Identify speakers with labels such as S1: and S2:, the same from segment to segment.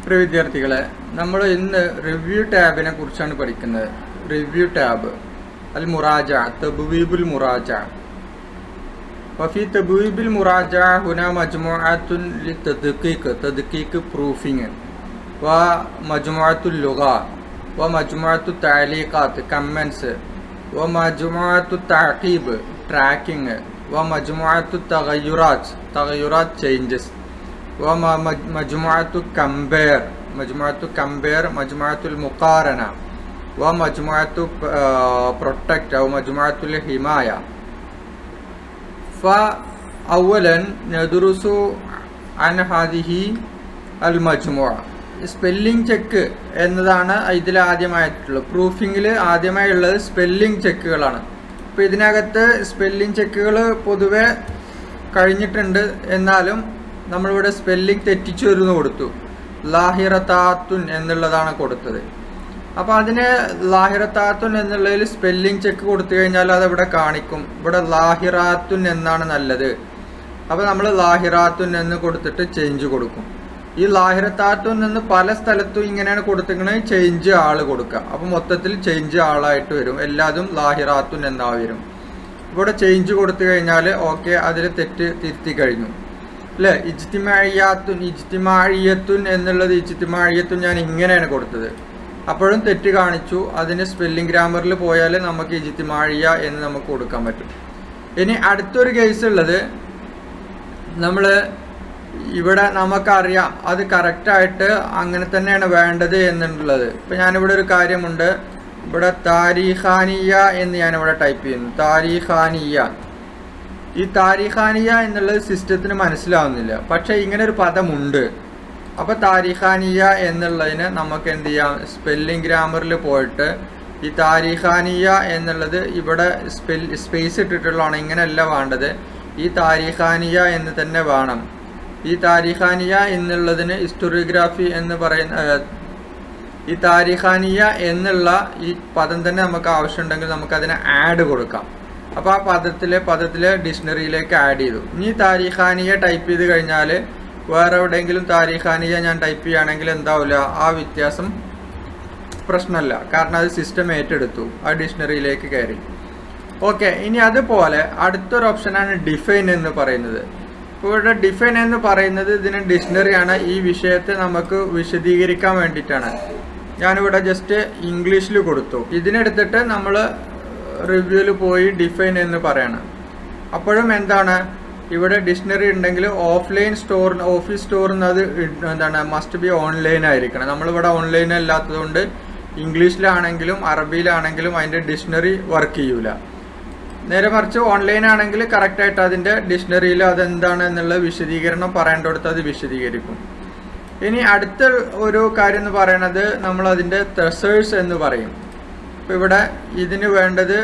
S1: പ്രിയ വിദ്യാർത്ഥികളെ നമ്മൾ ഇന്ന് റിവ്യൂ ടാബിനെ കുറിച്ചാണ് പഠിക്കുന്നത് റിവ്യൂ ടാബ് അൽ മുറാജ തബ്വീബുൽ മുറാജ وفي تبويب المراجعة هنا مجموعة للتدقيق تدقيق proofing ومجموعة اللغات ومجموعة التعليقات comments ومجموعة التعقيب tracking ومجموعة التغيرات تغيرات changes ومجموعة compare مجموعة compare مجموعة المقارنة ومجموعة protect أو مجموعة الحماية فأولا ندرس عن هذه المجموعة spelling check എന്നതാണ് ഇതിൽ ആദ്യമായിട്ടുള്ളത് പ്രൂഫിങ്ങിൽ ആദ്യമായുള്ളത് സ്പെല്ലിംഗ് ചെക്കുകളാണ് അപ്പോൾ ഇതിനകത്ത് സ്പെല്ലിംഗ് ചെക്കുകൾ പൊതുവെ കഴിഞ്ഞിട്ടുണ്ട് എന്നാലും നമ്മളിവിടെ സ്പെല്ലിംഗ് തെറ്റിച്ചു വരുന്നു കൊടുത്തു ലാഹിറത്താത്തുൻ എന്നുള്ളതാണ് കൊടുത്തത് അപ്പോൾ അതിന് ലാഹിറത്താത്തുൻ എന്നുള്ളതിൽ സ്പെല്ലിംഗ് ചെക്ക് കൊടുത്തു കഴിഞ്ഞാൽ അതവിടെ കാണിക്കും ഇവിടെ ലാഹിറാത്തുൻ എന്നാണ് നല്ലത് അപ്പോൾ നമ്മൾ ലാഹിറാത്തുൻ എന്ന് കൊടുത്തിട്ട് ചേഞ്ച് കൊടുക്കും ഈ ലാഹിറത്താത്തുൻ എന്ന് പല സ്ഥലത്തും ഇങ്ങനെയാണ് കൊടുത്തിരിക്കുന്നത് ചേഞ്ച് ആൾ കൊടുക്കുക അപ്പോൾ മൊത്തത്തിൽ ചേഞ്ച് ആളായിട്ട് വരും എല്ലാതും ലാഹിറാത്തുൻ എന്നാ വരും ഇവിടെ ചേഞ്ച് കൊടുത്തു കഴിഞ്ഞാൽ ഓക്കെ അതിൽ തെറ്റ് തിരുത്തി കഴിഞ്ഞു അല്ലേ ഇജ്തിമാഴിയാത്തുൻ ഇജ്തിമാഴിയത്തുൻ എന്നുള്ളത് ഇജ്തിമാഴിയത്തുൻ ഞാൻ ഇങ്ങനെയാണ് കൊടുത്തത് അപ്പോഴും തെറ്റ് കാണിച്ചു അതിന് സ്പെല്ലിംഗ് ഗ്രാമറിൽ പോയാൽ നമുക്ക് ഇജിത്തിമാഴിയ എന്ന് നമുക്ക് കൊടുക്കാൻ പറ്റും ഇനി അടുത്തൊരു കേസ് ഉള്ളത് നമ്മൾ ഇവിടെ നമുക്കറിയാം അത് കറക്റ്റായിട്ട് അങ്ങനെ തന്നെയാണ് വേണ്ടത് എന്നുള്ളത് ഇപ്പം ഞാനിവിടെ ഒരു കാര്യമുണ്ട് ഇവിടെ താരിഖാനിയ എന്ന് ഞാനിവിടെ ടൈപ്പ് ചെയ്യുന്നു താരിഖാനിയ ഈ താരിഖാനിയ എന്നുള്ളത് സിസ്റ്റത്തിന് മനസ്സിലാവുന്നില്ല പക്ഷേ ഇങ്ങനെ ഒരു പദമുണ്ട് അപ്പോൾ താരിഖാനിയ എന്നുള്ളതിന് നമുക്ക് എന്ത് ചെയ്യാം സ്പെല്ലിംഗ് ഗ്രാമറിൽ പോയിട്ട് ഈ താരിഖാനിയ എന്നുള്ളത് ഇവിടെ സ്പെൽ സ്പേസ് ഇട്ടിട്ടുള്ളതാണ് ഇങ്ങനെയല്ല വേണ്ടത് ഈ താരിഖാനിയ എന്ന് തന്നെ വേണം ഈ താരിഖാനിയ എന്നുള്ളതിന് ഹിസ്റ്റോറിയോഗ്രാഫി എന്ന് പറയുന്ന ഈ താരിഖാനിയ എന്നുള്ള ഈ പദം തന്നെ നമുക്ക് ആവശ്യമുണ്ടെങ്കിൽ നമുക്ക് അതിന് ആഡ് കൊടുക്കാം അപ്പോൾ ആ പദത്തിലെ പദത്തിലെ ഡിക്ഷണറിയിലേക്ക് ആഡ് ചെയ്തു ഇനി താരിഖാനിയ ടൈപ്പ് ചെയ്ത് കഴിഞ്ഞാൽ വേറെ എവിടെയെങ്കിലും താരിഖാനിയ ഞാൻ ടൈപ്പ് ചെയ്യുകയാണെങ്കിൽ എന്താവില്ല ആ വ്യത്യാസം പ്രശ്നമല്ല കാരണം അത് സിസ്റ്റം ഏറ്റെടുത്തു ആ ഡിക്ഷണറിയിലേക്ക് കയറി ഓക്കെ ഇനി അതുപോലെ അടുത്തൊരു ഓപ്ഷനാണ് ഡിഫൈൻ എന്ന് പറയുന്നത് ഇപ്പോൾ ഇവിടെ ഡിഫൈൻ എന്ന് പറയുന്നത് ഇതിന് ഡിക്ഷണറിയാണ് ഈ വിഷയത്തെ നമുക്ക് വിശദീകരിക്കാൻ വേണ്ടിയിട്ടാണ് ഞാനിവിടെ ജസ്റ്റ് ഇംഗ്ലീഷിൽ കൊടുത്തു ഇതിനെടുത്തിട്ട് നമ്മൾ റിവ്യൂവിൽ പോയി ഡിഫൈൻ എന്ന് പറയണം അപ്പോഴും എന്താണ് ഇവിടെ ഡിക്ഷണറി ഉണ്ടെങ്കിൽ ഓഫ്ലൈൻ സ്റ്റോർ ഓഫീസ് സ്റ്റോറിൽ നിന്ന് അത് എന്താണ് മസ്റ്റ് ബി ഓൺലൈൻ ആയിരിക്കണം നമ്മളിവിടെ ഓൺലൈൻ അല്ലാത്തതുകൊണ്ട് ഇംഗ്ലീഷിലാണെങ്കിലും അറബിയിലാണെങ്കിലും അതിൻ്റെ ഡിക്ഷണറി വർക്ക് ചെയ്യൂല നേരെ മറിച്ച് ഓൺലൈൻ ആണെങ്കിൽ കറക്റ്റായിട്ട് അതിൻ്റെ ഡിക്ഷണറിയിൽ അതെന്താണ് എന്നുള്ള വിശദീകരണം പറയേണ്ടടുത്ത് അത് വിശദീകരിക്കും ഇനി അടുത്ത ഒരു കാര്യം എന്ന് പറയുന്നത് നമ്മൾ അതിൻ്റെ ത്രസേഴ്സ് എന്ന് പറയും ഇപ്പോൾ ഇവിടെ ഇതിന് വേണ്ടത്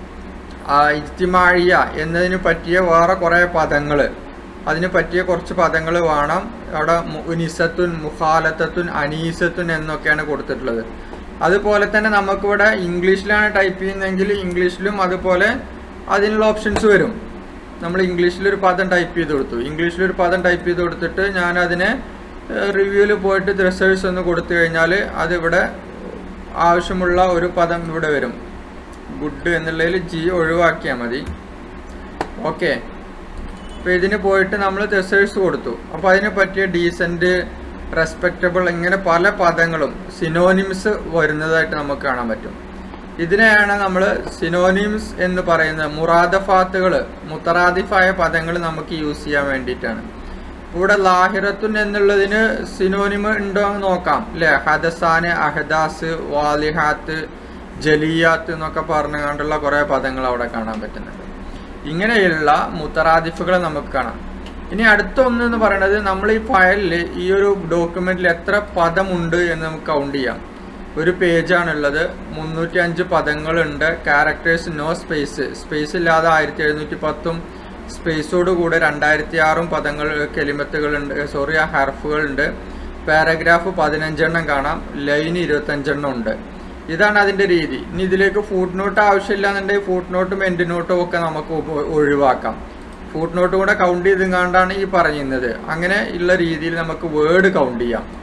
S1: ഇജ്തിമാഴിയ എന്നതിന് പറ്റിയ വേറെ കുറേ പദങ്ങൾ അതിന് പറ്റിയ കുറച്ച് പദങ്ങൾ വേണം അവിടെ ഉനിസത്തുൻ മുഖാലത്തത്തുൻ അനീസത്തുൻ എന്നൊക്കെയാണ് കൊടുത്തിട്ടുള്ളത് അതുപോലെ തന്നെ നമുക്കിവിടെ ഇംഗ്ലീഷിലാണ് ടൈപ്പ് ചെയ്യുന്നതെങ്കിൽ ഇംഗ്ലീഷിലും അതുപോലെ അതിനുള്ള ഓപ്ഷൻസ് വരും നമ്മൾ ഇംഗ്ലീഷിലൊരു പദം ടൈപ്പ് ചെയ്ത് കൊടുത്തു ഇംഗ്ലീഷിലൊരു പദം ടൈപ്പ് ചെയ്ത് കൊടുത്തിട്ട് ഞാൻ അതിനെ റിവ്യൂവിൽ പോയിട്ട് റിസേഴ്സ് ഒന്ന് കൊടുത്തു കഴിഞ്ഞാൽ അതിവിടെ ആവശ്യമുള്ള ഒരു പദം ഇവിടെ വരും ഗുഡ് എന്നുള്ളതിൽ ജി ഒഴിവാക്കിയാൽ മതി ഓക്കെ അപ്പോൾ ഇതിന് പോയിട്ട് നമ്മൾ റിസേഴ്സ് കൊടുത്തു അപ്പോൾ അതിന് പറ്റിയ ഡീസൻറ്റ് റെസ്പെക്റ്റബിൾ ഇങ്ങനെ പല പദങ്ങളും സിനോനിംസ് വരുന്നതായിട്ട് നമുക്ക് കാണാൻ പറ്റും ഇതിനെയാണ് നമ്മൾ സിനോനിംസ് എന്ന് പറയുന്നത് മുറാദഫാത്തുകൾ മുത്തറാദിഫായ പദങ്ങൾ നമുക്ക് യൂസ് ചെയ്യാൻ വേണ്ടിയിട്ടാണ് ഇവിടെ ലാഹിറത്തുൻ എന്നുള്ളതിന് സിനോനിമ് ഉണ്ടോ എന്ന് നോക്കാം അല്ലേ ഹദസാന് അഹദാസ് വാലിഹാത്ത് ജലിയാത്ത് എന്നൊക്കെ പറഞ്ഞുകൊണ്ടുള്ള കുറേ പദങ്ങൾ അവിടെ കാണാൻ പറ്റുന്നുണ്ട് ഇങ്ങനെയുള്ള മുത്തറാദിഫുകൾ നമുക്ക് കാണാം ഇനി അടുത്ത ഒന്ന് എന്ന് പറയുന്നത് നമ്മൾ ഈ ഫയലിൽ ഈ ഒരു ഡോക്യുമെന്റിൽ എത്ര പദമുണ്ട് എന്ന് നമുക്ക് കൗണ്ട് ചെയ്യാം ഒരു പേജാണുള്ളത് മുന്നൂറ്റി അഞ്ച് പദങ്ങളുണ്ട് ക്യാരക്ടേഴ്സ് നോ സ്പേസ് സ്പേസ് ഇല്ലാതെ ആയിരത്തി എഴുന്നൂറ്റി പത്തും സ്പേസോട് കൂടെ രണ്ടായിരത്തി ആറും പദങ്ങൾ കെലിമത്തുകളുണ്ട് സോറി ആ ഹർഫുകളുണ്ട് പാരഗ്രാഫ് പതിനഞ്ചെണ്ണം കാണാം ലൈൻ ഇരുപത്തഞ്ചെണ്ണം ഉണ്ട് ഇതാണ് അതിൻ്റെ രീതി ഇനി ഇതിലേക്ക് ഫുഡ് നോട്ട് ആവശ്യമില്ല എന്നുണ്ടെങ്കിൽ ഫുഡ് നോട്ടും എൻഡ് നോട്ടും ഒക്കെ നമുക്ക് ഉപ- ഒഴിവാക്കാം ഫുഡ് നോട്ടും കൂടെ കൗണ്ട് ചെയ്തും കണ്ടാണ് ഈ പറയുന്നത് അങ്ങനെ ഉള്ള രീതിയിൽ നമുക്ക് വേർഡ് കൗണ്ട് ചെയ്യാം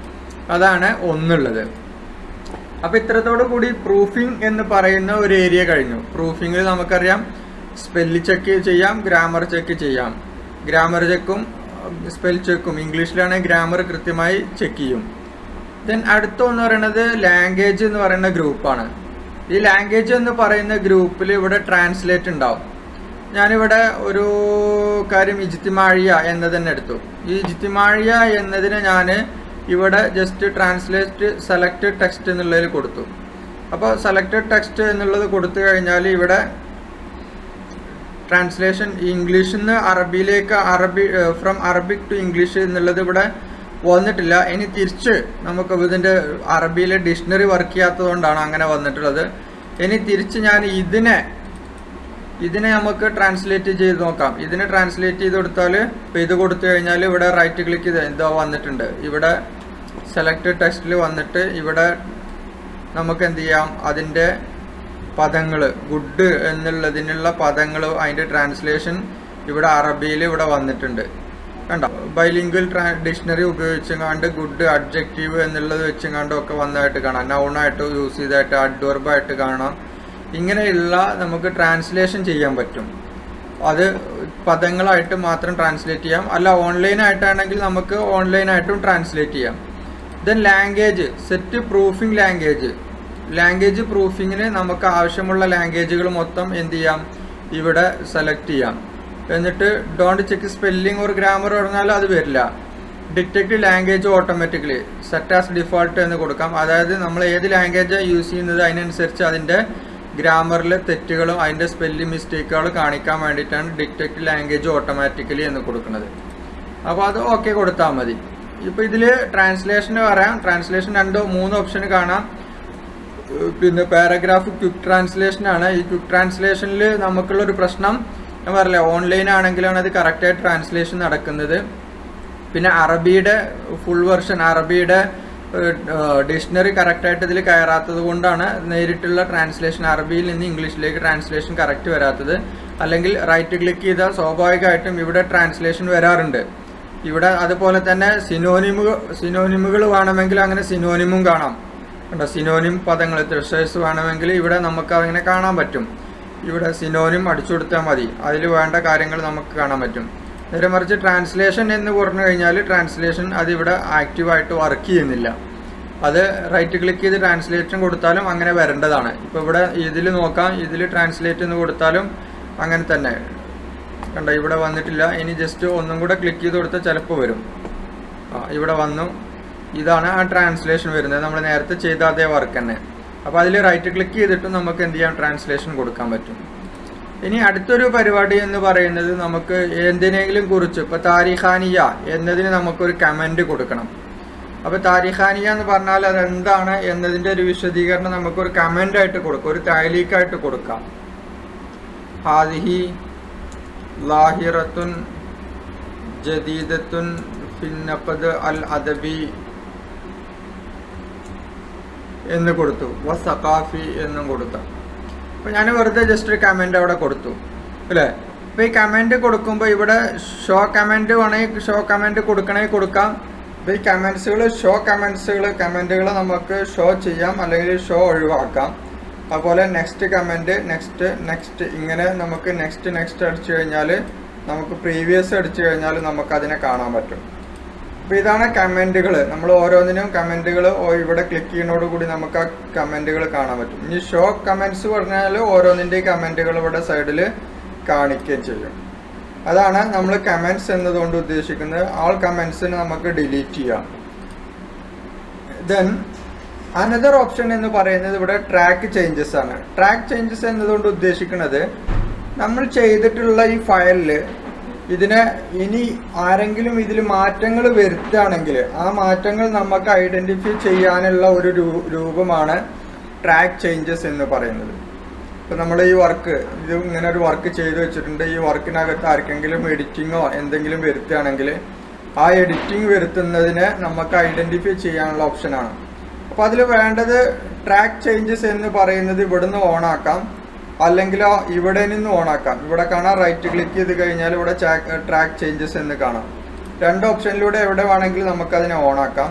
S1: അതാണ് ഒന്നുള്ളത് അപ്പോൾ ഇത്രത്തോടു കൂടി പ്രൂഫിംഗ് എന്ന് പറയുന്ന ഒരു ഏരിയ കഴിഞ്ഞു പ്രൂഫിങ്ങിൽ നമുക്കറിയാം സ്പെല്ല് ചെക്ക് ചെയ്യാം ഗ്രാമർ ചെക്ക് ചെയ്യാം ഗ്രാമർ ചെക്കും സ്പെൽ ചെക്കും ഇംഗ്ലീഷിലാണെങ്കിൽ ഗ്രാമർ കൃത്യമായി ചെക്ക് ചെയ്യും ദെൻ അടുത്ത എന്ന് പറയുന്നത് ലാംഗ്വേജ് എന്ന് പറയുന്ന ഗ്രൂപ്പാണ് ഈ ലാംഗ്വേജ് എന്ന് പറയുന്ന ഗ്രൂപ്പിൽ ഇവിടെ ട്രാൻസ്ലേറ്റ് ഉണ്ടാവും ഞാനിവിടെ ഒരു കാര്യം ഇജിത്തിമാഴിയ എന്നത് തന്നെ എടുത്തു ഈ ഇജിത്തിമാഴിയ എന്നതിന് ഞാൻ ഇവിടെ ജസ്റ്റ് ട്രാൻസ്ലേറ്റ് സെലക്ട് ടെക്സ്റ്റ് എന്നുള്ളതിൽ കൊടുത്തു അപ്പോൾ സെലക്റ്റഡ് ടെക്സ്റ്റ് എന്നുള്ളത് കൊടുത്തു കഴിഞ്ഞാൽ ഇവിടെ ട്രാൻസ്ലേഷൻ ഇംഗ്ലീഷിൽ നിന്ന് അറബിയിലേക്ക് അറബി ഫ്രം അറബിക് ടു ഇംഗ്ലീഷ് എന്നുള്ളത് ഇവിടെ വന്നിട്ടില്ല ഇനി തിരിച്ച് നമുക്ക് ഇതിൻ്റെ അറബിയിലെ ഡിക്ഷണറി വർക്ക് ചെയ്യാത്തതുകൊണ്ടാണ് അങ്ങനെ വന്നിട്ടുള്ളത് ഇനി തിരിച്ച് ഞാൻ ഇതിനെ ഇതിനെ നമുക്ക് ട്രാൻസ്ലേറ്റ് ചെയ്ത് നോക്കാം ഇതിനെ ട്രാൻസ്ലേറ്റ് ചെയ്ത് കൊടുത്താൽ ഇപ്പോൾ ഇത് കൊടുത്തു കഴിഞ്ഞാൽ ഇവിടെ റൈറ്റ് ക്ലിക്ക് ചെയ്ത് ഇതോ വന്നിട്ടുണ്ട് ഇവിടെ സെലക്ട് ടെക്സ്റ്റിൽ വന്നിട്ട് ഇവിടെ നമുക്ക് എന്ത് ചെയ്യാം അതിൻ്റെ പദങ്ങൾ ഗുഡ് എന്നുള്ളതിനുള്ള പദങ്ങൾ അതിൻ്റെ ട്രാൻസ്ലേഷൻ ഇവിടെ അറബിയിൽ ഇവിടെ വന്നിട്ടുണ്ട് കണ്ടോ ബൈലിംഗ്വൽ ട്രാ ഡിക്ഷണറി ഉപയോഗിച്ചങ്ങാണ്ട് ഗുഡ് അഡ്ജക്റ്റീവ് എന്നുള്ളത് വെച്ചങ്ങാണ്ട് ഒക്കെ വന്നതായിട്ട് കാണാം നൗണായിട്ട് യൂസ് ചെയ്തായിട്ട് അഡ്വർബായിട്ട് കാണാം ഇങ്ങനെയുള്ള നമുക്ക് ട്രാൻസ്ലേഷൻ ചെയ്യാൻ പറ്റും അത് പദങ്ങളായിട്ട് മാത്രം ട്രാൻസ്ലേറ്റ് ചെയ്യാം അല്ല ഓൺലൈനായിട്ടാണെങ്കിൽ നമുക്ക് ഓൺലൈനായിട്ടും ട്രാൻസ്ലേറ്റ് ചെയ്യാം then language set proofing language language പ്രൂഫിങ്ങിന് നമുക്ക് ആവശ്യമുള്ള ലാംഗ്വേജുകൾ മൊത്തം എന്ത് ചെയ്യാം ഇവിടെ സെലക്ട് ചെയ്യാം എന്നിട്ട് ഡോണ്ട് ചെക്ക് സ്പെല്ലിംഗ് ഒരു ഗ്രാമർ പറഞ്ഞാൽ അത് വരില്ല detect language automatically set as default എന്ന് കൊടുക്കാം അതായത് നമ്മൾ ഏത് ലാംഗ്വേജാണ് യൂസ് ചെയ്യുന്നത് അതിനനുസരിച്ച് അതിൻ്റെ ഗ്രാമറിലെ തെറ്റുകളും അതിൻ്റെ സ്പെല്ലിംഗ് മിസ്റ്റേക്കുകളും കാണിക്കാൻ വേണ്ടിയിട്ടാണ് ഡിറ്റക്ട് ലാംഗ്വേജ് ഓട്ടോമാറ്റിക്കലി എന്ന് കൊടുക്കുന്നത് അപ്പോൾ അത് ഓക്കെ കൊടുത്താൽ മതി ഇപ്പോൾ ഇതിൽ ട്രാൻസ്ലേഷന് പറയാം ട്രാൻസ്ലേഷൻ രണ്ടോ മൂന്നോ ഓപ്ഷൻ കാണാം പിന്നെ പാരഗ്രാഫ് ക്വിക്ക് ട്രാൻസ്ലേഷൻ ആണ് ഈ ക്വിക്ക് ട്രാൻസ്ലേഷനിൽ നമുക്കുള്ളൊരു പ്രശ്നം ഞാൻ പറഞ്ഞില്ലേ ഓൺലൈൻ ആണെങ്കിലാണ് അത് കറക്റ്റായിട്ട് ട്രാൻസ്ലേഷൻ നടക്കുന്നത് പിന്നെ അറബിയുടെ ഫുൾ വെർഷൻ അറബിയുടെ ഡിക്ഷണറി കറക്റ്റായിട്ട് ഇതിൽ കയറാത്തത് കൊണ്ടാണ് നേരിട്ടുള്ള ട്രാൻസ്ലേഷൻ അറബിയിൽ നിന്ന് ഇംഗ്ലീഷിലേക്ക് ട്രാൻസ്ലേഷൻ കറക്റ്റ് വരാത്തത് അല്ലെങ്കിൽ റൈറ്റ് ക്ലിക്ക് ചെയ്താൽ സ്വാഭാവികമായിട്ടും ഇവിടെ ട്രാൻസ്ലേഷൻ വരാറുണ്ട് ഇവിടെ അതുപോലെ തന്നെ സിനോനിമുകൾ സിനോനിമുകൾ വേണമെങ്കിൽ അങ്ങനെ സിനോനിമും കാണാം കണ്ടോ സിനോനിം പദങ്ങൾ ത്രഷേഴ്സ് വേണമെങ്കിൽ ഇവിടെ നമുക്ക് അങ്ങനെ കാണാൻ പറ്റും ഇവിടെ സിനോനിം അടിച്ചു കൊടുത്താൽ മതി അതിൽ വേണ്ട കാര്യങ്ങൾ നമുക്ക് കാണാൻ പറ്റും നേരെ മറിച്ച് ട്രാൻസ്ലേഷൻ എന്ന് പറഞ്ഞു കഴിഞ്ഞാൽ ട്രാൻസ്ലേഷൻ അതിവിടെ ആക്റ്റീവായിട്ട് വർക്ക് ചെയ്യുന്നില്ല അത് റൈറ്റ് ക്ലിക്ക് ചെയ്ത് ട്രാൻസ്ലേഷൻ കൊടുത്താലും അങ്ങനെ വരേണ്ടതാണ് ഇപ്പോൾ ഇവിടെ ഇതിൽ നോക്കാം ഇതിൽ ട്രാൻസ്ലേറ്റ് എന്ന് കൊടുത്താലും അങ്ങനെ തന്നെ കണ്ട ഇവിടെ വന്നിട്ടില്ല ഇനി ജസ്റ്റ് ഒന്നും കൂടെ ക്ലിക്ക് ചെയ്ത് കൊടുത്താൽ ചിലപ്പോൾ വരും ആ ഇവിടെ വന്നു ഇതാണ് ആ ട്രാൻസ്ലേഷൻ വരുന്നത് നമ്മൾ നേരത്തെ ചെയ്ത അതേ വർക്ക് തന്നെ അപ്പോൾ അതിൽ റൈറ്റ് ക്ലിക്ക് ചെയ്തിട്ട് നമുക്ക് എന്ത് ചെയ്യാം ട്രാൻസ്ലേഷൻ കൊടുക്കാൻ പറ്റും ഇനി അടുത്തൊരു പരിപാടി എന്ന് പറയുന്നത് നമുക്ക് എന്തിനെങ്കിലും കുറിച്ച് ഇപ്പോൾ താരിഖാനിയ എന്നതിന് നമുക്കൊരു കമൻറ്റ് കൊടുക്കണം അപ്പോൾ താരിഖാനിയ എന്ന് പറഞ്ഞാൽ അത് എന്താണ് എന്നതിൻ്റെ ഒരു വിശദീകരണം നമുക്കൊരു കമൻ്റ് ആയിട്ട് കൊടുക്കാം ഒരു താലീക്കായിട്ട് കൊടുക്കാം ഹാദിഹി ലാഹിറത്തുൻ ജദീദത്തുൻ ഫിന്നപ്പദ് അൽ അദബി എന്ന് കൊടുത്തു വ സഖാഫി എന്നും കൊടുത്തു അപ്പോൾ ഞാൻ വെറുതെ ജസ്റ്റ് ഒരു കമൻറ്റ് അവിടെ കൊടുത്തു അല്ലേ അപ്പോൾ ഈ കമൻറ്റ് കൊടുക്കുമ്പോൾ ഇവിടെ ഷോ കമൻറ്റ് വേണമെങ്കിൽ ഷോ കമൻറ്റ് കൊടുക്കണമെങ്കിൽ കൊടുക്കാം അപ്പോൾ ഈ കമൻസുകൾ ഷോ കമൻസുകൾ കമൻറ്റുകൾ നമുക്ക് ഷോ ചെയ്യാം അല്ലെങ്കിൽ ഷോ ഒഴിവാക്കാം അതുപോലെ നെക്സ്റ്റ് കമൻറ്റ് നെക്സ്റ്റ് നെക്സ്റ്റ് ഇങ്ങനെ നമുക്ക് നെക്സ്റ്റ് നെക്സ്റ്റ് അടിച്ചു കഴിഞ്ഞാൽ നമുക്ക് പ്രീവിയസ് അടിച്ചു കഴിഞ്ഞാൽ നമുക്ക് അതിനെ കാണാൻ പറ്റും അപ്പോൾ ഇതാണ് കമൻറ്റുകൾ നമ്മൾ ഓരോന്നിനും കമൻറ്റുകൾ ഇവിടെ ക്ലിക്ക് ചെയ്യുന്നതോടുകൂടി നമുക്ക് ആ കമൻറ്റുകൾ കാണാൻ പറ്റും ഇനി ഷോ കമൻറ്റ്സ് പറഞ്ഞാൽ ഓരോന്നിൻ്റെയും കമൻറ്റുകൾ ഇവിടെ സൈഡിൽ കാണിക്കുകയും ചെയ്യും അതാണ് നമ്മൾ കമൻറ്റ്സ് എന്നതുകൊണ്ട് ഉദ്ദേശിക്കുന്നത് ആൾ കമൻറ്റ്സിന് നമുക്ക് ഡിലീറ്റ് ചെയ്യാം ദെൻ അനദർ ഓപ്ഷൻ എന്ന് പറയുന്നത് ഇവിടെ ട്രാക്ക് ചേഞ്ചസ് ആണ് ട്രാക്ക് ചേഞ്ചസ് എന്നതുകൊണ്ട് ഉദ്ദേശിക്കുന്നത് നമ്മൾ ചെയ്തിട്ടുള്ള ഈ ഫയലിൽ ഇതിനെ ഇനി ആരെങ്കിലും ഇതിൽ മാറ്റങ്ങൾ വരുത്തുകയാണെങ്കിൽ ആ മാറ്റങ്ങൾ നമുക്ക് ഐഡൻറ്റിഫൈ ചെയ്യാനുള്ള ഒരു രൂപമാണ് ട്രാക്ക് ചേഞ്ചസ് എന്ന് പറയുന്നത് ഇപ്പം നമ്മൾ ഈ വർക്ക് ഇത് ഇങ്ങനെ ഒരു വർക്ക് ചെയ്തു വെച്ചിട്ടുണ്ട് ഈ വർക്കിനകത്ത് ആർക്കെങ്കിലും എഡിറ്റിങ്ങോ എന്തെങ്കിലും വരുത്തുകയാണെങ്കിൽ ആ എഡിറ്റിംഗ് വരുത്തുന്നതിനെ നമുക്ക് ഐഡൻറ്റിഫൈ ചെയ്യാനുള്ള ഓപ്ഷനാണ് അപ്പോൾ അതിൽ വേണ്ടത് ട്രാക്ക് ചേഞ്ചസ് എന്ന് പറയുന്നത് ഇവിടുന്ന് ഓണാക്കാം അല്ലെങ്കിൽ ഇവിടെ നിന്ന് ഓണാക്കാം ഇവിടെ കാണാം റൈറ്റ് ക്ലിക്ക് ചെയ്ത് കഴിഞ്ഞാൽ ഇവിടെ ട്രാക്ക് ചേഞ്ചസ് എന്ന് കാണാം രണ്ട് ഓപ്ഷനിലൂടെ എവിടെ വേണമെങ്കിലും നമുക്കതിനെ ഓണാക്കാം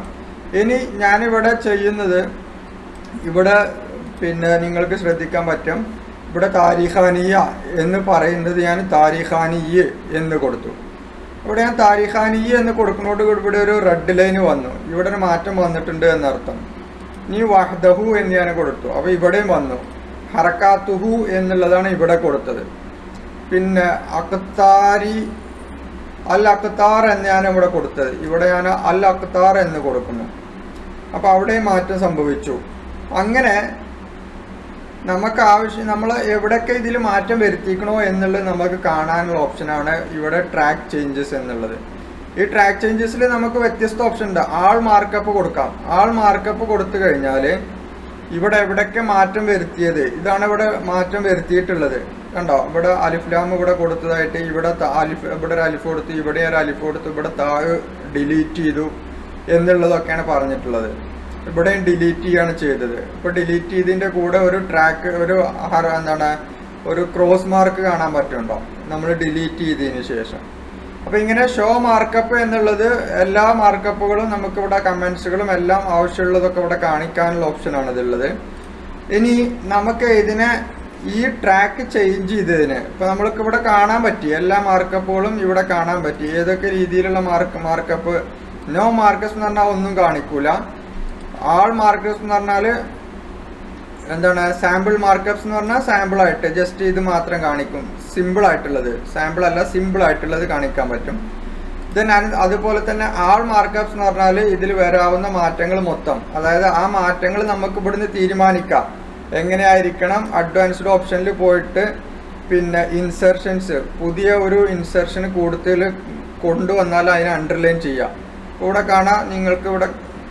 S1: ഇനി ഞാനിവിടെ ചെയ്യുന്നത് ഇവിടെ പിന്നെ നിങ്ങൾക്ക് ശ്രദ്ധിക്കാൻ പറ്റും ഇവിടെ താരിഖാനിയ എന്ന് പറയുന്നത് ഞാൻ താരിഖാനിയ് എന്ന് കൊടുത്തു ഇവിടെ ഞാൻ താരിഖാനിയ് എന്ന് കൊടുക്കുന്നതോട് കൂടി ഇവിടെ ഒരു റെഡ് ലൈൻ വന്നു ഇവിടെ ഒരു മാറ്റം വന്നിട്ടുണ്ട് എന്നർത്ഥം ഇനി വഹ്ദഹു എന്ന് ഞാൻ കൊടുത്തു അപ്പോൾ ഇവിടെയും വന്നു ഹറക്കാത്തുഹു എന്നുള്ളതാണ് ഇവിടെ കൊടുത്തത് പിന്നെ അക്താരി അൽ അക്താർ എന്ന് ഞാൻ ഇവിടെ കൊടുത്തത് ഇവിടെ ഞാൻ അൽ അക്താർ എന്ന് കൊടുക്കുന്നു അപ്പോൾ അവിടെയും മാറ്റം സംഭവിച്ചു അങ്ങനെ നമുക്ക് ആവശ്യം നമ്മൾ എവിടെയൊക്കെ ഇതിൽ മാറ്റം വരുത്തിക്കണോ എന്നുള്ളത് നമുക്ക് കാണാനുള്ള ഓപ്ഷനാണ് ഇവിടെ ട്രാക്ക് ചേഞ്ചസ് എന്നുള്ളത് ഈ ട്രാക്ക് ചേഞ്ചസിൽ നമുക്ക് വ്യത്യസ്ത ഓപ്ഷൻ ഉണ്ട് ആൾ മാർക്കപ്പ് കൊടുക്കാം ആൾ മാർക്കപ്പ് കൊടുത്തു കഴിഞ്ഞാൽ ഇവിടെ എവിടെയൊക്കെ മാറ്റം വരുത്തിയത് ഇതാണ് ഇവിടെ മാറ്റം വരുത്തിയിട്ടുള്ളത് കണ്ടോ ഇവിടെ അലിഫ്ലാം ഇവിടെ കൊടുത്തതായിട്ട് ഇവിടെ ത- അലിഫ് ഇവിടെ ഒരു അലിഫ് കൊടുത്തു ഇവിടെ ഒരു അലിഫ് കൊടുത്തു ഇവിടെ താഴ് ഡിലീറ്റ് ചെയ്തു എന്നുള്ളതൊക്കെയാണ് പറഞ്ഞിട്ടുള്ളത് ഇവിടെയും ഡിലീറ്റ് ചെയ്യാണ് ചെയ്തത് ഇപ്പോൾ ഡിലീറ്റ് ചെയ്തതിൻ്റെ കൂടെ ഒരു ട്രാക്ക് ഒരു ഹറ- എന്താണ് ഒരു ക്രോസ് മാർക്ക് കാണാൻ പറ്റുന്നുണ്ടോ നമ്മൾ ഡിലീറ്റ് ചെയ്തതിന് ശേഷം അപ്പോൾ ഇങ്ങനെ ഷോ മാർക്കപ്പ് എന്നുള്ളത് എല്ലാ മാർക്കപ്പുകളും നമുക്കിവിടെ കമൻസുകളും എല്ലാം ആവശ്യമുള്ളതൊക്കെ ഇവിടെ കാണിക്കാനുള്ള ഓപ്ഷനാണ് ഇതുള്ളത് ഇനി നമുക്ക് ഇതിനെ ഈ ട്രാക്ക് ചേഞ്ച് ചെയ്തതിന് ഇപ്പൊ നമ്മൾക്ക് ഇവിടെ കാണാൻ പറ്റി എല്ലാ മാർക്കപ്പുകളും ഇവിടെ കാണാൻ പറ്റി ഏതൊക്കെ രീതിയിലുള്ള മാർക്ക് മാർക്കപ്പ് നോ മാർക്കസ് എന്ന് പറഞ്ഞാൽ ഒന്നും കാണിക്കൂല ആൾ മാർക്കസ് എന്ന് പറഞ്ഞാൽ എന്താണ് സാമ്പിൾ മാർക്കപ്സ് എന്ന് പറഞ്ഞാൽ സാമ്പിൾ ആയിട്ട് ജസ്റ്റ് ഇത് മാത്രം കാണിക്കും സിമ്പിൾ ആയിട്ടുള്ളത് സാമ്പിൾ അല്ല സിമ്പിൾ ആയിട്ടുള്ളത് കാണിക്കാൻ പറ്റും ദെൻ അതുപോലെ തന്നെ ആൾ മാർക്കപ്സ് എന്ന് പറഞ്ഞാൽ ഇതിൽ വരാവുന്ന മാറ്റങ്ങൾ മൊത്തം അതായത് ആ മാറ്റങ്ങൾ നമുക്ക് ഇവിടുന്ന് തീരുമാനിക്കാം എങ്ങനെയായിരിക്കണം അഡ്വാൻസ്ഡ് ഓപ്ഷനിൽ പോയിട്ട് പിന്നെ ഇൻസെർഷൻസ് പുതിയ ഒരു ഇൻസെർഷൻ കൂടുതൽ കൊണ്ടുവന്നാൽ അതിനെ അണ്ടർലൈൻ ചെയ്യാം ഇവിടെ കാണാം നിങ്ങൾക്ക് ഇവിടെ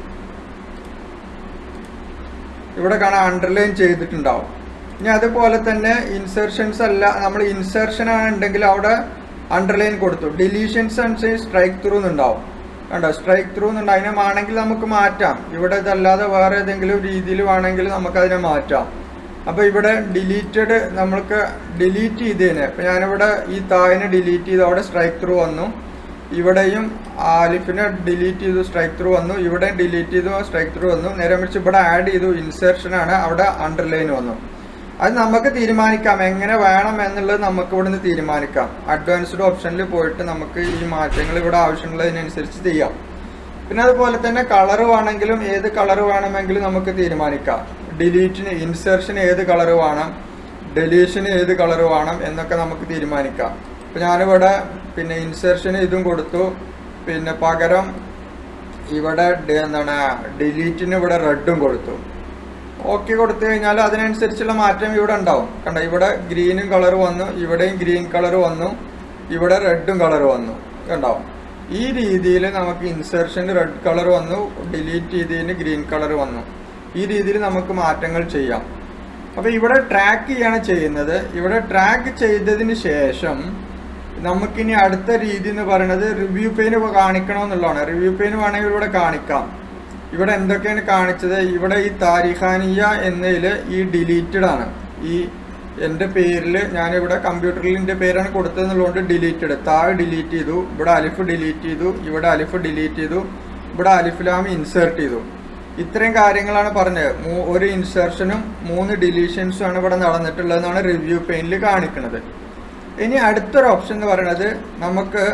S1: ഇവിടെ കാണാൻ അണ്ടർലൈൻ ചെയ്തിട്ടുണ്ടാവും ഇനി അതുപോലെ തന്നെ ഇൻസെർഷൻസ് അല്ല നമ്മൾ ഇൻസെർഷൻ ആണ് ഉണ്ടെങ്കിൽ അവിടെ അണ്ടർലൈൻ കൊടുത്തു ഡിലീഷൻസ് അനുസരിച്ച് സ്ട്രൈക്ക് ത്രൂ എന്നുണ്ടാവും കണ്ടോ സ്ട്രൈക്ക് ത്രൂ എന്നുണ്ട് അതിനെ വേണമെങ്കിൽ നമുക്ക് മാറ്റാം ഇവിടെ ഇതല്ലാതെ വേറെ ഏതെങ്കിലും രീതിയിൽ വേണമെങ്കിൽ നമുക്ക് അതിനെ മാറ്റാം അപ്പോൾ ഇവിടെ ഡിലീറ്റഡ് നമ്മൾക്ക് ഡിലീറ്റ് ചെയ്തതിന് ഇപ്പം ഞാനിവിടെ ഈ താഴിനെ ഡിലീറ്റ് ചെയ്ത് അവിടെ സ്ട്രൈക്ക് ത്രൂ വന്നു ഇവിടെയും ആലിഫിനെ ഡിലീറ്റ് ചെയ്തു സ്ട്രൈക്ക് ത്രൂ വന്നു ഇവിടെ ഡിലീറ്റ് ചെയ്തു സ്ട്രൈക്ക് ത്രൂ വന്നു നേരെ മറിച്ച് ഇവിടെ ആഡ് ചെയ്തു ഇൻസെർഷൻ ആണ് അവിടെ അണ്ടർലൈൻ വന്നു അത് നമുക്ക് തീരുമാനിക്കാം എങ്ങനെ വേണം എന്നുള്ളത് നമുക്ക് ഇവിടുന്ന് തീരുമാനിക്കാം അഡ്വാൻസ്ഡ് ഓപ്ഷനിൽ പോയിട്ട് നമുക്ക് ഈ മാറ്റങ്ങൾ ഇവിടെ ആവശ്യമുള്ളതിനനുസരിച്ച് ചെയ്യാം പിന്നെ അതുപോലെ തന്നെ കളർ വേണമെങ്കിലും ഏത് കളർ വേണമെങ്കിലും നമുക്ക് തീരുമാനിക്കാം ഡിലീറ്റിന് ഇൻസെർഷൻ ഏത് കളർ വേണം ഡെലീഷന് ഏത് കളർ വേണം എന്നൊക്കെ നമുക്ക് തീരുമാനിക്കാം ഇപ്പം ഞാനിവിടെ പിന്നെ ഇൻസെർഷന് ഇതും കൊടുത്തു പിന്നെ പകരം ഇവിടെ ഡ- എന്താണ് ഡിലീറ്റിന് ഇവിടെ റെഡും കൊടുത്തു ഓക്കെ കൊടുത്തു കഴിഞ്ഞാൽ അതിനനുസരിച്ചുള്ള മാറ്റം ഇവിടെ ഉണ്ടാവും കണ്ട ഇവിടെ ഗ്രീനും കളർ വന്നു ഇവിടെയും ഗ്രീൻ കളർ വന്നു ഇവിടെ റെഡും കളർ വന്നു കണ്ടാവും ഈ രീതിയിൽ നമുക്ക് ഇൻസെർഷന് റെഡ് കളർ വന്നു ഡിലീറ്റ് ചെയ്തതിന് ഗ്രീൻ കളർ വന്നു ഈ രീതിയിൽ നമുക്ക് മാറ്റങ്ങൾ ചെയ്യാം അപ്പോൾ ഇവിടെ ട്രാക്ക് ചെയ്യാണ് ചെയ്യുന്നത് ഇവിടെ ട്രാക്ക് ചെയ്തതിന് ശേഷം നമുക്കിനി അടുത്ത രീതി എന്ന് പറയുന്നത് റിവ്യൂ പെയിന് കാണിക്കണമെന്നുള്ളതാണ് റിവ്യൂ പെയിന് വേണമെങ്കിൽ ഇവിടെ കാണിക്കാം ഇവിടെ എന്തൊക്കെയാണ് കാണിച്ചത് ഇവിടെ ഈ താരിഖാനിയ എന്നതിൽ ഈ ഡിലീറ്റഡ് ആണ് ഈ എൻ്റെ പേരിൽ ഞാനിവിടെ കമ്പ്യൂട്ടറിൽ എൻ്റെ പേരാണ് കൊടുത്തതെന്നുള്ളതുകൊണ്ട് ഡിലീറ്റഡ് താഴെ ഡിലീറ്റ് ചെയ്തു ഇവിടെ അലിഫ് ഡിലീറ്റ് ചെയ്തു ഇവിടെ അലിഫ് ഡിലീറ്റ് ചെയ്തു ഇവിടെ അലിഫ്ലാമി ഇൻസേർട്ട് ചെയ്തു ഇത്രയും കാര്യങ്ങളാണ് പറഞ്ഞത് മൂ- ഒരു ഇൻസേർഷനും മൂന്ന് ഡിലീഷൻസും ആണ് ഇവിടെ നടന്നിട്ടുള്ളതെന്നാണ് റിവ്യൂ പെയിനിൽ കാണിക്കുന്നത് ഇനി അടുത്തൊരു ഓപ്ഷൻ എന്ന് പറയുന്നത് നമുക്ക്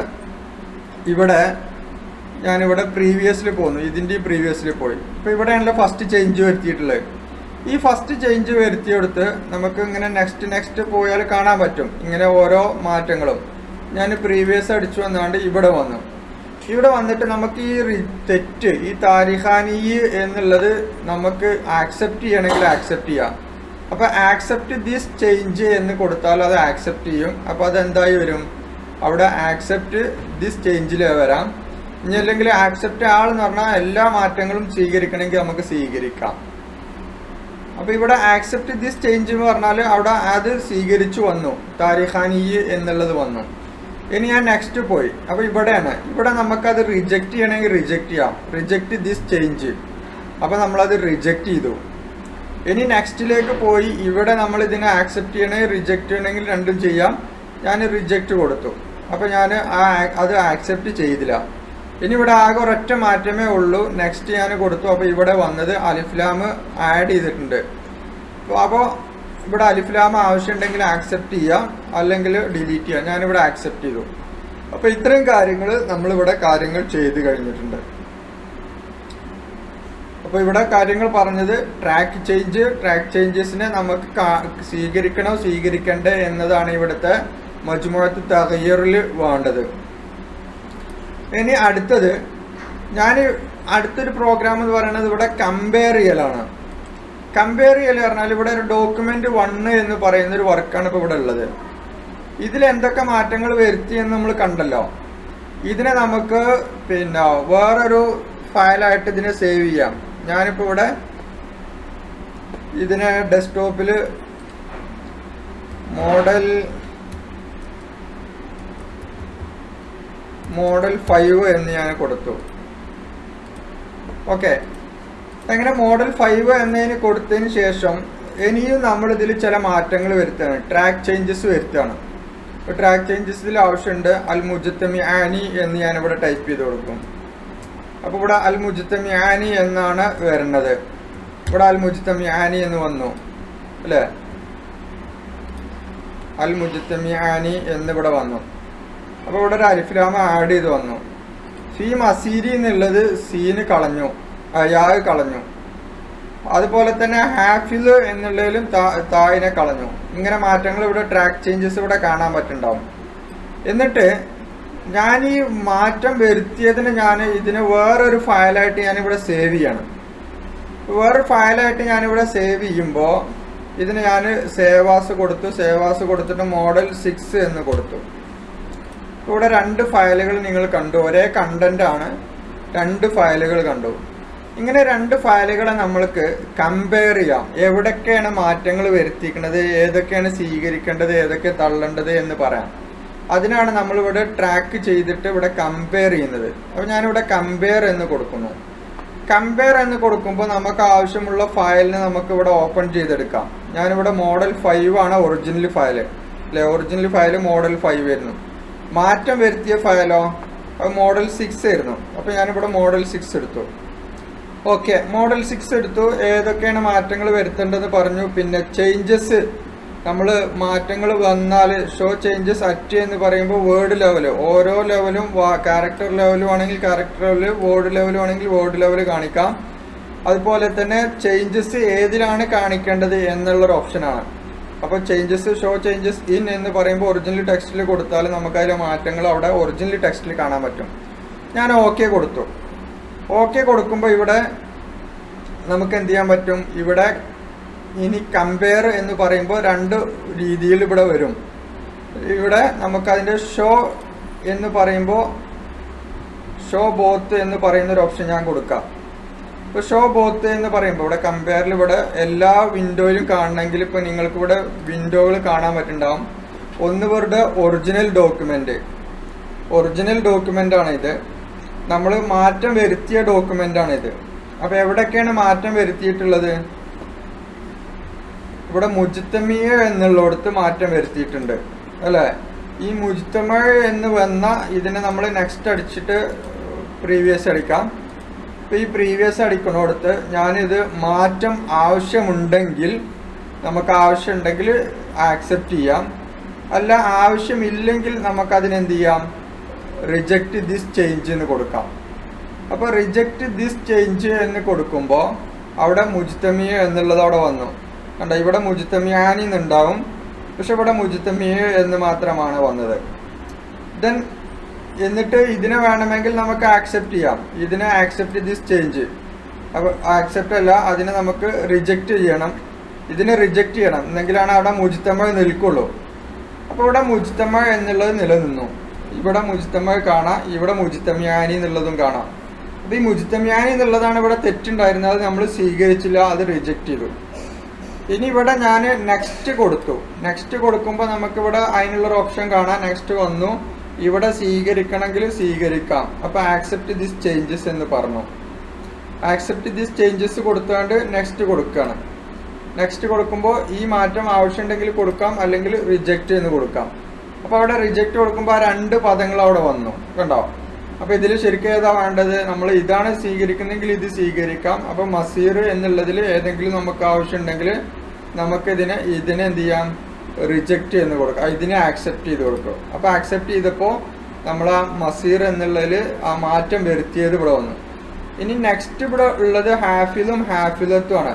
S1: ഇവിടെ ഞാനിവിടെ പ്രീവിയസിൽ പോന്നു ഇതിൻ്റെ പ്രീവിയസിൽ പോയി ഇപ്പോൾ ഇവിടെയാണല്ലോ ഫസ്റ്റ് ചേഞ്ച് വരുത്തിയിട്ടുള്ളത് ഈ ഫസ്റ്റ് ചേഞ്ച് വരുത്തിയെടുത്ത് നമുക്ക് ഇങ്ങനെ നെക്സ്റ്റ് നെക്സ്റ്റ് പോയാൽ കാണാൻ പറ്റും ഇങ്ങനെ ഓരോ മാറ്റങ്ങളും ഞാൻ പ്രീവിയസ് അടിച്ചു വന്നാണ്ട് ഇവിടെ വന്നു ഇവിടെ വന്നിട്ട് നമുക്ക് ഈ റി- തെറ്റ് ഈ താരിഖാനി എന്നുള്ളത് നമുക്ക് ആക്സെപ്റ്റ് ചെയ്യണമെങ്കിൽ ആക്സെപ്റ്റ് ചെയ്യാം അപ്പോൾ ആക്സെപ്റ്റ് ദിസ് ചേഞ്ച് എന്ന് കൊടുത്താൽ അത് ആക്സെപ്റ്റ് ചെയ്യും അപ്പോൾ അത് എന്തായി വരും അവിടെ ആക്സെപ്റ്റ് ദിസ് ചേഞ്ചിൽ വരാം ഇനി അല്ലെങ്കിൽ ആക്സെപ്റ്റ് ആൾ എന്ന് പറഞ്ഞാൽ എല്ലാ മാറ്റങ്ങളും സ്വീകരിക്കണമെങ്കിൽ നമുക്ക് സ്വീകരിക്കാം അപ്പോൾ ഇവിടെ ആക്സെപ്റ്റ് ദിസ് ചേഞ്ച് എന്ന് പറഞ്ഞാൽ അവിടെ അത് സ്വീകരിച്ചു വന്നു താരിഖാനി എന്നുള്ളത് വന്നു ഇനി ഞാൻ നെക്സ്റ്റ് പോയി അപ്പോൾ ഇവിടെയാണ് ഇവിടെ നമുക്കത് റിജക്റ്റ് ചെയ്യണമെങ്കിൽ റിജക്റ്റ് ചെയ്യാം റിജക്റ്റ് ദിസ് ചേഞ്ച് അപ്പോൾ നമ്മളത് റിജക്റ്റ് ചെയ്തു ഇനി നെക്സ്റ്റിലേക്ക് പോയി ഇവിടെ നമ്മൾ ഇതിനെ ആക്സെപ്റ്റ് ചെയ്യണമെങ്കിൽ റിജക്റ്റ് ചെയ്യണമെങ്കിൽ രണ്ടും ചെയ്യാം ഞാൻ റിജക്റ്റ് കൊടുത്തു അപ്പോൾ ഞാൻ ആ അത് ആക്സെപ്റ്റ് ചെയ്തില്ല ഇനി ഇവിടെ ആകെ ഒരൊറ്റ മാറ്റമേ ഉള്ളൂ നെക്സ്റ്റ് ഞാൻ കൊടുത്തു അപ്പോൾ ഇവിടെ വന്നത് അലിഫ്ലാം ആഡ് ചെയ്തിട്ടുണ്ട് അപ്പോൾ ഇവിടെ അലിഫ്ലാം ആവശ്യമുണ്ടെങ്കിൽ ആക്സെപ്റ്റ് ചെയ്യാം അല്ലെങ്കിൽ ഡിലീറ്റ് ചെയ്യാം ഞാനിവിടെ ആക്സെപ്റ്റ് ചെയ്തു അപ്പോൾ ഇത്രയും കാര്യങ്ങൾ നമ്മളിവിടെ കാര്യങ്ങൾ ചെയ്ത് കഴിഞ്ഞിട്ടുണ്ട് അപ്പോൾ ഇവിടെ കാര്യങ്ങൾ പറഞ്ഞത് ട്രാക്ക് ചേഞ്ച് ട്രാക്ക് ചേഞ്ചസിനെ നമുക്ക് കാ- സ്വീകരിക്കണോ സ്വീകരിക്കണ്ടേ എന്നതാണ് ഇവിടുത്തെ മജുമുഴത്ത് തകയ്യറിൽ വേണ്ടത് ഇനി അടുത്തത് ഞാൻ അടുത്തൊരു പ്രോഗ്രാം എന്ന് പറയുന്നത് ഇവിടെ കമ്പയർ ചെയ്യലാണ് കമ്പയർ ചെയ്യൽ പറഞ്ഞാൽ ഇവിടെ ഒരു ഡോക്യുമെന്റ് വണ്ണ് എന്ന് പറയുന്ന ഒരു വർക്കാണ് ഇപ്പോൾ ഇവിടെ ഉള്ളത് ഇതിൽ എന്തൊക്കെ മാറ്റങ്ങൾ വരുത്തി എന്ന് നമ്മൾ കണ്ടല്ലോ ഇതിനെ നമുക്ക് പിന്നെ വേറൊരു ഫയലായിട്ട് ഇതിനെ സേവ് ചെയ്യാം ഞാനിപ്പോൾ ഇവിടെ ഇതിനെ ഡെസ്ക്ടോപ്പിൽ മോഡൽ മോഡൽ ഫൈവ് എന്ന് ഞാൻ കൊടുത്തു ഓക്കെ അങ്ങനെ മോഡൽ ഫൈവ് എന്നതിന് കൊടുത്തതിന് ശേഷം ഇനിയും നമ്മൾ ഇതിൽ ചില മാറ്റങ്ങൾ വരുത്തുകയാണ് ട്രാക്ക് ചേഞ്ചസ് വരുത്തുകയാണ് ഇപ്പോൾ ട്രാക്ക് ചേഞ്ചസിൽ ആവശ്യമുണ്ട് അൽ മുജത്തമി ആനി എന്ന് ഞാനിവിടെ ടൈപ്പ് ചെയ്ത് കൊടുക്കും അപ്പോൾ ഇവിടെ അൽ മുജത്തമി ആനി എന്നാണ് വരുന്നത് ഇവിടെ അൽ മുജത്തമി ആനി എന്ന് വന്നു അല്ലേ അൽ മുജത്തമി ആനി എന്നിവിടെ വന്നു അപ്പോൾ ഇവിടെ ഒരു അലിഫ്ലാമ ആഡ് ചെയ്ത് വന്നു ഫീ മസീരി എന്നുള്ളത് സീന് കളഞ്ഞു യാഗ് കളഞ്ഞു അതുപോലെ തന്നെ ഹാഫിൽ എന്നുള്ളതിലും തായിനെ കളഞ്ഞു ഇങ്ങനെ മാറ്റങ്ങൾ ഇവിടെ ട്രാക്ക് ചേഞ്ചസ് ഇവിടെ കാണാൻ പറ്റുന്നുണ്ടാവും എന്നിട്ട് ഞാൻ ഈ മാറ്റം വരുത്തിയതിന് ഞാൻ ഇതിന് വേറൊരു ഫയലായിട്ട് ഞാനിവിടെ സേവ് ചെയ്യണം വേറൊരു ഫയലായിട്ട് ഞാനിവിടെ സേവ് ചെയ്യുമ്പോൾ ഇതിന് ഞാൻ സേവാസ് കൊടുത്തു സേവാസ് കൊടുത്തിട്ട് മോഡൽ സിക്സ് എന്ന് കൊടുത്തു ഇവിടെ രണ്ട് ഫയലുകൾ നിങ്ങൾ കണ്ടു ഒരേ കണ്ടന്റ് ആണ് രണ്ട് ഫയലുകൾ കണ്ടു ഇങ്ങനെ രണ്ട് ഫയലുകളെ നമ്മൾക്ക് കമ്പയർ ചെയ്യാം എവിടൊക്കെയാണ് മാറ്റങ്ങൾ വരുത്തിക്കുന്നത് ഏതൊക്കെയാണ് സ്വീകരിക്കേണ്ടത് ഏതൊക്കെ തള്ളേണ്ടത് എന്ന് പറയാം അതിനാണ് നമ്മളിവിടെ ട്രാക്ക് ചെയ്തിട്ട് ഇവിടെ കമ്പയർ ചെയ്യുന്നത് അപ്പോൾ ഞാനിവിടെ കമ്പയർ എന്ന് കൊടുക്കുന്നു കമ്പയർ എന്ന് കൊടുക്കുമ്പോൾ നമുക്ക് ആവശ്യമുള്ള ഫയലിനെ നമുക്ക് ഇവിടെ ഓപ്പൺ ചെയ്തെടുക്കാം ഞാനിവിടെ മോഡൽ ഫൈവ് ആണ് ഒറിജിനൽ ഫയൽ അല്ലെ ഒറിജിനൽ ഫയൽ മോഡൽ ഫൈവ് ആയിരുന്നു മാറ്റം വരുത്തിയ ഫയലോ അത് മോഡൽ സിക്സ് ആയിരുന്നു അപ്പോൾ ഞാനിവിടെ മോഡൽ സിക്സ് എടുത്തു ഓക്കെ മോഡൽ സിക്സ് എടുത്തു ഏതൊക്കെയാണ് മാറ്റങ്ങൾ വരുത്തേണ്ടതെന്ന് പറഞ്ഞു പിന്നെ ചേഞ്ചസ് നമ്മൾ മാറ്റങ്ങൾ വന്നാൽ ഷോ ചേഞ്ചസ് അറ്റ് എന്ന് പറയുമ്പോൾ വേർഡ് ലെവൽ ഓരോ ലെവലും ക്യാരക്ടർ ലെവലും ആണെങ്കിൽ ക്യാരക്ടർ ലെവൽ വേർഡ് ലെവലും ആണെങ്കിൽ വേർഡ് ലെവൽ കാണിക്കാം അതുപോലെ തന്നെ ചേഞ്ചസ് ഏതിലാണ് കാണിക്കേണ്ടത് എന്നുള്ളൊരു ഓപ്ഷനാണ് അപ്പോൾ ചേഞ്ചസ് ഷോ ചേഞ്ചസ് ഇൻ എന്ന് പറയുമ്പോൾ ഒറിജിനൽ ടെക്സ്റ്റിൽ കൊടുത്താൽ നമുക്ക് അതിലെ മാറ്റങ്ങൾ അവിടെ ഒറിജിനൽ ടെക്സ്റ്റിൽ കാണാൻ പറ്റും ഞാൻ ഓക്കെ കൊടുത്തു ഓക്കെ കൊടുക്കുമ്പോൾ ഇവിടെ നമുക്ക് എന്ത് ചെയ്യാൻ പറ്റും ഇവിടെ ഇനി കമ്പയർ എന്ന് പറയുമ്പോൾ രണ്ട് രീതിയിൽ ഇവിടെ വരും ഇവിടെ നമുക്കതിൻ്റെ ഷോ എന്ന് പറയുമ്പോൾ ഷോ ബോത്ത് എന്ന് പറയുന്ന ഒരു ഓപ്ഷൻ ഞാൻ കൊടുക്കാം ഇപ്പോൾ ഷോ ബോത്ത് എന്ന് പറയുമ്പോൾ ഇവിടെ കമ്പയറിൽ ഇവിടെ എല്ലാ വിൻഡോയിലും കാണണമെങ്കിൽ ഇപ്പോൾ നിങ്ങൾക്ക് ഇവിടെ വിൻഡോകൾ കാണാൻ പറ്റുന്നുണ്ടാവും ഒന്ന് ഇവരുടെ ഒറിജിനൽ ഡോക്യുമെൻ്റ് ഒറിജിനൽ ഡോക്യുമെൻ്റ് ആണ് ഇത് നമ്മൾ മാറ്റം വരുത്തിയ ഡോക്യുമെൻ്റ് ആണ് ഇത് അപ്പോൾ എവിടെയൊക്കെയാണ് മാറ്റം വരുത്തിയിട്ടുള്ളത് ഇവിടെ മുജിത്തമിയ എന്നുള്ളിടത്ത് മാറ്റം വരുത്തിയിട്ടുണ്ട് അല്ലേ ഈ മുജിത്തമഴ എന്ന് വന്ന ഇതിനെ നമ്മൾ നെക്സ്റ്റ് അടിച്ചിട്ട് പ്രീവിയസ് അടിക്കാം അപ്പോൾ ഈ പ്രീവിയസ് അടിക്കണോടത്ത് ഞാനിത് മാറ്റം ആവശ്യമുണ്ടെങ്കിൽ നമുക്ക് ആവശ്യമുണ്ടെങ്കിൽ ആക്സെപ്റ്റ് ചെയ്യാം അല്ല ആവശ്യമില്ലെങ്കിൽ നമുക്കതിനെന്ത് ചെയ്യാം റിജക്റ്റ് ദിസ് ചേഞ്ച് എന്ന് കൊടുക്കാം അപ്പോൾ റിജക്റ്റ് ദിസ് ചേഞ്ച് എന്ന് കൊടുക്കുമ്പോൾ അവിടെ മുജിത്തമിയ എന്നുള്ളത് അവിടെ വന്നു കണ്ട ഇവിടെ മുജിത്തമിയാനി എന്നുണ്ടാവും പക്ഷെ ഇവിടെ മുജിത്തമിയ എന്ന് മാത്രമാണ് വന്നത് ദെൻ എന്നിട്ട് ഇതിനെ വേണമെങ്കിൽ നമുക്ക് ആക്സെപ്റ്റ് ചെയ്യാം ഇതിനെ ആക്സെപ്റ്റ് ദിസ് ചേഞ്ച് അപ്പോൾ ആക്സെപ്റ്റ് അല്ല അതിനെ നമുക്ക് റിജക്റ്റ് ചെയ്യണം ഇതിനെ റിജക്റ്റ് ചെയ്യണം എന്നെങ്കിലാണ് അവിടെ മുജിത്തമഴ നിൽക്കുള്ളൂ അപ്പോൾ ഇവിടെ മുജിത്തമഴ എന്നുള്ളത് നിലനിന്നു ഇവിടെ മുജിത്തമഴ കാണാം ഇവിടെ മുജിത്തമ്യാനി എന്നുള്ളതും കാണാം അപ്പോൾ ഈ മുജിത്തമ്യാനി എന്നുള്ളതാണ് ഇവിടെ തെറ്റുണ്ടായിരുന്നത് അത് നമ്മൾ സ്വീകരിച്ചില്ല അത് റിജക്റ്റ് ചെയ്തു ഇനി ഇവിടെ ഞാൻ നെക്സ്റ്റ് കൊടുത്തു നെക്സ്റ്റ് കൊടുക്കുമ്പോൾ നമുക്കിവിടെ അതിനുള്ളൊരു ഓപ്ഷൻ കാണാം നെക്സ്റ്റ് വന്നു ഇവിടെ സ്വീകരിക്കണമെങ്കിൽ സ്വീകരിക്കാം അപ്പോൾ ആക്സെപ്റ്റ് ദിസ് ചേഞ്ചസ് എന്ന് പറഞ്ഞു ആക്സെപ്റ്റ് ദിസ് ചേഞ്ചസ് കൊടുത്തുകൊണ്ട് നെക്സ്റ്റ് കൊടുക്കുകയാണ് നെക്സ്റ്റ് കൊടുക്കുമ്പോൾ ഈ മാറ്റം ആവശ്യമുണ്ടെങ്കിൽ കൊടുക്കാം അല്ലെങ്കിൽ റിജക്റ്റ് എന്ന് കൊടുക്കാം അപ്പോൾ അവിടെ റിജക്റ്റ് കൊടുക്കുമ്പോൾ ആ രണ്ട് പദങ്ങൾ അവിടെ വന്നു കണ്ടോ അപ്പോൾ ഇതിൽ ശരിക്കും ഏതാ വേണ്ടത് നമ്മൾ ഇതാണ് സ്വീകരിക്കുന്നെങ്കിൽ ഇത് സ്വീകരിക്കാം അപ്പോൾ മസീർ എന്നുള്ളതിൽ ഏതെങ്കിലും നമുക്ക് ആവശ്യമുണ്ടെങ്കിൽ നമുക്കിതിനെ ഇതിനെ എന്ത് ചെയ്യാം റിജക്റ്റ് എന്ന് കൊടുക്കാം ഇതിനെ ആക്സെപ്റ്റ് ചെയ്ത് കൊടുക്കും അപ്പോൾ ആക്സെപ്റ്റ് ചെയ്തപ്പോൾ നമ്മൾ ആ മസീർ എന്നുള്ളതിൽ ആ മാറ്റം വരുത്തിയത് ഇവിടെ വന്നു ഇനി നെക്സ്റ്റ് ഇവിടെ ഉള്ളത് ഹാഫിലും ഹാഫിലത്തുമാണ്